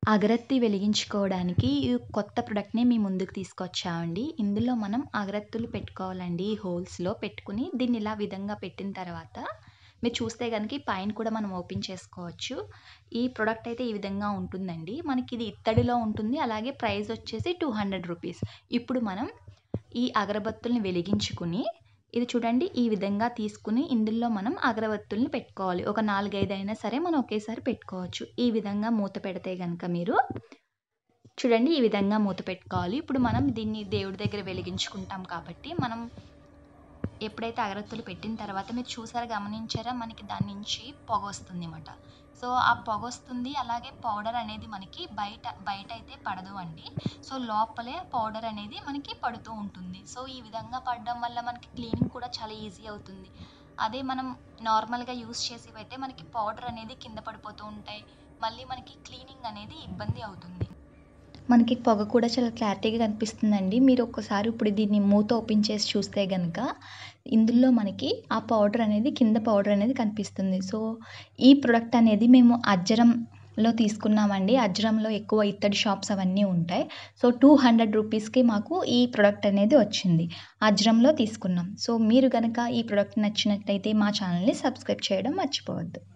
అగరత్తి వెలిగించుకోవడానికి ఈ కొత్త ప్రొడక్ట్‌ని మీ ముందుకు తీసుకొచ్చామండి. ఇందులో మనం అగరత్తులు పెట్టుకోవాలండి ఈ హోల్స్‌లో పెట్టుకొని దీన్ని ఇలా విధంగా పెట్టిన తర్వాత మీరు చూస్తే గనుక ఈ పైన కూడా మనం ఓపెన్ చేసుకోవచ్చు. ఈ ప్రొడక్ట్ అయితే ఈ విధంగా ఉంటుందండి. మనకి ఇది ఇత్తడిలో ఉంటుంది. అలాగే ప్రైస్ వచ్చేసి రూ. 200 ఇప్పుడు మనం ఈ అగరబత్తుల్ని వెలిగించుకొని ఇది చూడండి ఈ విధంగా తీసుకొని ఇందులో మనం అగరబత్తుల్ని పెట్టుకోవాలి. ఒక 4, 5 అయినా సరే మనం ఒకేసారి పెట్టుకోవచ్చు. ఈ విధంగా మూత పెడితే గనుక మీరు చూడండి ఈ విధంగా మూత పెట్టుకోవాలి. ఇప్పుడు మనం దీన్ని దేవుడి దగ్గర వెలిగించుకుంటాం కాబట్టి మనం ఎప్పుడైతే అగరత్తులు పెట్టిన తర్వాత మీరు చూసారా గమనించారా మనకి దాని నుంచి పొగొస్తుందన్నమాట. సో, ఆ పొగొస్తుంది అలాగే పౌడర్ అనేది మనకి బయట బయటైతే పడదు అండి. సో, లోపలే పౌడర్ అనేది మనకి పడుతూ ఉంటుంది. సో, ఈ విధంగా పడడం వల్ల మనకి క్లీనింగ్ కూడా చాలా ఈజీ అవుతుంది. అదే మనం నార్మల్‌గా యూజ్ చేసేవైతే మనకి పౌడర్ అనేది కింద పడిపోతూ ఉంటాయి. మళ్ళీ మనకి క్లీనింగ్ అనేది ఇబ్బంది అవుతుంది. మనకి పొగ కూడా చాలా క్లారిటీగా కనిపిస్తుందండి. మీరు ఒక్కసారి ఇప్పుడు దీన్ని మూత ఓపెన్ చేసి చూస్తే గనుక ఇందులో మనకి ఆ పౌడర్ అనేది కింద పౌడర్ అనేది కనిపిస్తుంది. సో, ఈ ప్రొడక్ట్ అనేది మేము అజ్జరంలో తీసుకున్నామండి. అజ్జరంలో ఎక్కువ ఇత్తడి షాప్స్ అవన్నీ ఉంటాయి. సో, రూ. 200కి మాకు ఈ ప్రొడక్ట్ అనేది వచ్చింది. అజ్జరంలో తీసుకున్నాం. సో, మీరు గనక ఈ ప్రొడక్ట్ నచ్చినట్లయితే మా ఛానల్‌ని సబ్స్క్రైబ్ చేయడం మర్చిపోవద్దు.